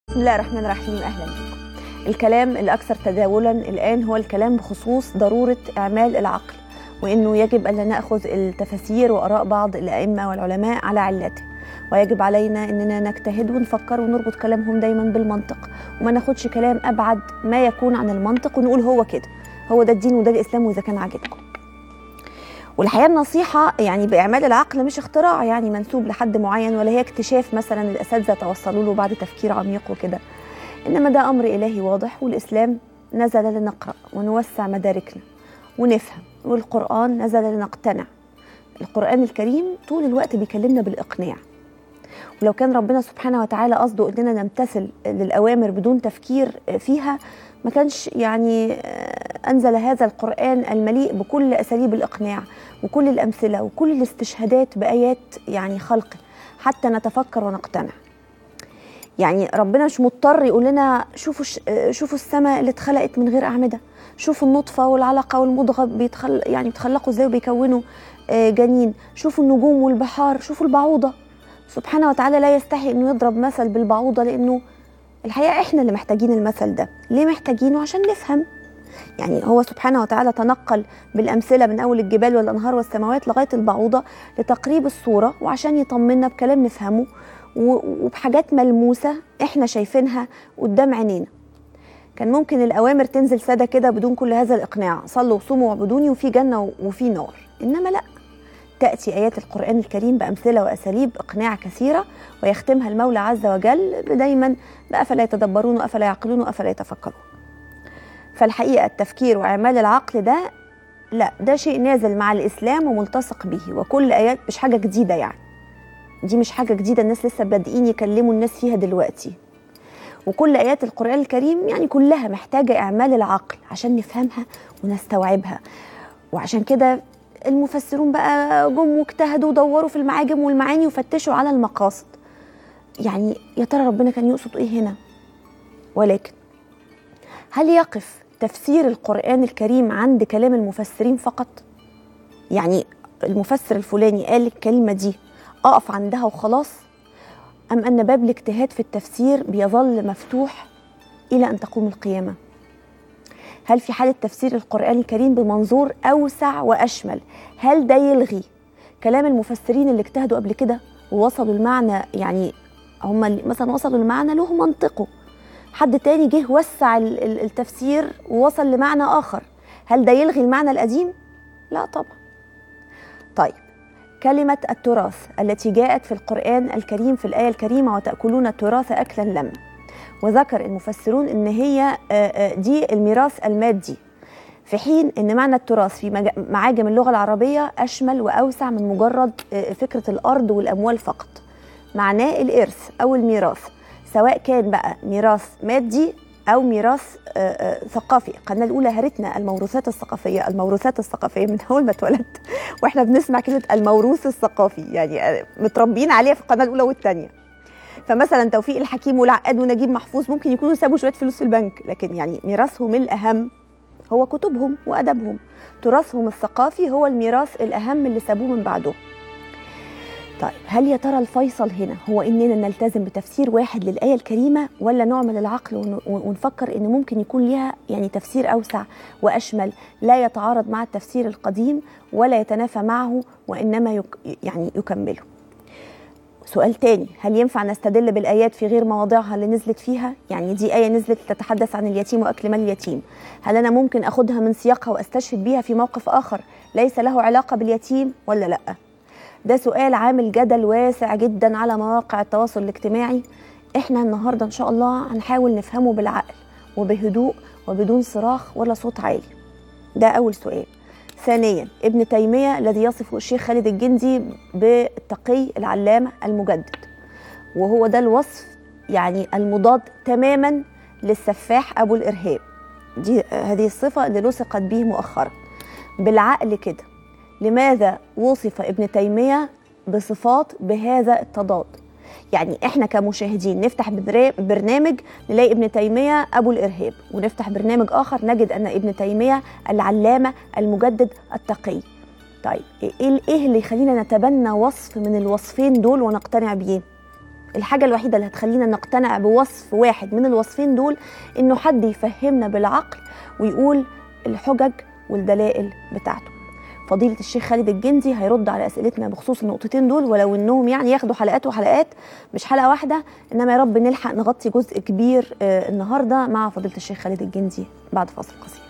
بسم الله الرحمن الرحيم اهلا بكم. الكلام الاكثر تداولا الان هو الكلام بخصوص ضروره اعمال العقل وانه يجب الا ناخذ التفاسير واراء بعض الائمه والعلماء على علته ويجب علينا اننا نجتهد ونفكر ونربط كلامهم دايما بالمنطق وما ناخدش كلام ابعد ما يكون عن المنطق ونقول هو كده هو ده الدين وده الاسلام واذا كان عاجبكم والحقيقه النصيحه يعني باعمال العقل مش اختراع يعني منسوب لحد معين ولا هي اكتشاف مثلا الاساتذه توصلوا له بعد تفكير عميق وكده انما ده امر الهي واضح والاسلام نزل لنقرا ونوسع مداركنا ونفهم والقران نزل لنقتنع القران الكريم طول الوقت بيكلمنا بالاقناع ولو كان ربنا سبحانه وتعالى قصده اننا نمتثل للاوامر بدون تفكير فيها ما كانش يعني انزل هذا القران المليء بكل اساليب الاقناع وكل الامثله وكل الاستشهادات بايات يعني خلقه حتى نتفكر ونقتنع يعني ربنا مش مضطر يقول لنا شوفوا شوفوا السماء اللي اتخلقت من غير اعمده شوفوا النطفه والعلقه والمضغه بيتخل يعني بيتخلقوا ازاي وبيكونوا جنين شوفوا النجوم والبحار شوفوا البعوضه سبحانه وتعالى لا يستحي انه يضرب مثل بالبعوضه لانه الحقيقه احنا اللي محتاجين المثل ده ليه محتاجينه عشان نفهم يعني هو سبحانه وتعالى تنقل بالامثله من اول الجبال والانهار والسماوات لغايه البعوضه لتقريب الصوره وعشان يطمنا بكلام نفهمه وبحاجات ملموسه احنا شايفينها قدام عينينا كان ممكن الاوامر تنزل ساده كده بدون كل هذا الاقناع صلوا وصوموا واعبدوني وفي جنه وفي نار انما لا تأتي آيات القرآن الكريم بأمثلة وأساليب إقناع كثيرة ويختمها المولى عز وجل دايما بأفلا يتدبرون وأفلا يعقلون وأفلا يتفكرون فالحقيقة التفكير وإعمال العقل ده لا ده شيء نازل مع الإسلام وملتصق به وكل آيات مش حاجة جديدة يعني دي مش حاجة جديدة الناس لسه بادئين يكلموا الناس فيها دلوقتي وكل آيات القرآن الكريم يعني كلها محتاجة إعمال العقل عشان نفهمها ونستوعبها وعشان كده المفسرون بقى جم واجتهدوا ودوروا في المعاجم والمعاني وفتشوا على المقاصد يعني يا ترى ربنا كان يقصد ايه هنا ولكن هل يقف تفسير القرآن الكريم عند كلام المفسرين فقط يعني المفسر الفلاني قال الكلمة دي أقف عندها وخلاص أم أن باب الاجتهاد في التفسير بيظل مفتوح إلى أن تقوم القيامة هل في حالة تفسير القرآن الكريم بمنظور أوسع وأشمل هل ده يلغي كلام المفسرين اللي اجتهدوا قبل كده ووصلوا المعنى يعني هم اللي مثلا وصلوا المعنى له منطقه حد تاني جه وسع التفسير ووصل لمعنى آخر هل ده يلغي المعنى القديم؟ لا طبعا طيب كلمة التراث التي جاءت في القرآن الكريم في الآية الكريمة وتأكلون التراث أكلا لما وذكر المفسرون ان هي دي الميراث المادي في حين ان معنى التراث في معاجم اللغه العربيه اشمل واوسع من مجرد فكره الارض والاموال فقط معناه الارث او الميراث سواء كان بقى ميراث مادي او ميراث ثقافي القناه الاولى هرتنا الموروثات الثقافيه الموروثات الثقافيه من اول ما اتولدت واحنا بنسمع كلمه الموروث الثقافي يعني متربيين عليها في القناه الاولى والثانيه فمثلا توفيق الحكيم والعقاد ونجيب محفوظ ممكن يكونوا سابوا شويه فلوس في البنك لكن يعني ميراثهم الاهم هو كتبهم وادبهم تراثهم الثقافي هو الميراث الاهم اللي سابوه من بعدهم طيب هل يا ترى الفيصل هنا هو اننا نلتزم بتفسير واحد للايه الكريمه ولا نعمل العقل ونفكر ان ممكن يكون ليها يعني تفسير اوسع واشمل لا يتعارض مع التفسير القديم ولا يتنافى معه وانما يك يعني يكمله سؤال تاني هل ينفع نستدل بالآيات في غير مواضعها اللي نزلت فيها؟ يعني دي آية نزلت تتحدث عن اليتيم وأكل مال اليتيم هل أنا ممكن أخدها من سياقها وأستشهد بيها في موقف آخر ليس له علاقة باليتيم ولا لأ؟ ده سؤال عامل جدل واسع جدا على مواقع التواصل الاجتماعي احنا النهارده ان شاء الله هنحاول نفهمه بالعقل وبهدوء وبدون صراخ ولا صوت عالي ده أول سؤال ثانيا ابن تيمية الذي يصفه الشيخ خالد الجندي بالتقي العلامة المجدد وهو ده الوصف يعني المضاد تماما للسفاح أبو الإرهاب دي هذه الصفة اللي لصقت به مؤخرا بالعقل كده لماذا وصف ابن تيمية بصفات بهذا التضاد يعني احنا كمشاهدين نفتح برنامج نلاقي ابن تيميه ابو الارهاب ونفتح برنامج اخر نجد ان ابن تيميه العلامه المجدد التقي طيب ايه ايه اللي يخلينا نتبنى وصف من الوصفين دول ونقتنع بيه الحاجة الوحيدة اللي هتخلينا نقتنع بوصف واحد من الوصفين دول إنه حد يفهمنا بالعقل ويقول الحجج والدلائل بتاعته فضيلة الشيخ خالد الجندي هيرد على أسئلتنا بخصوص النقطتين دول ولو إنهم يعني ياخدوا حلقات وحلقات مش حلقة واحدة إنما يا رب نلحق نغطي جزء كبير آه النهاردة مع فضيلة الشيخ خالد الجندي بعد فاصل قصير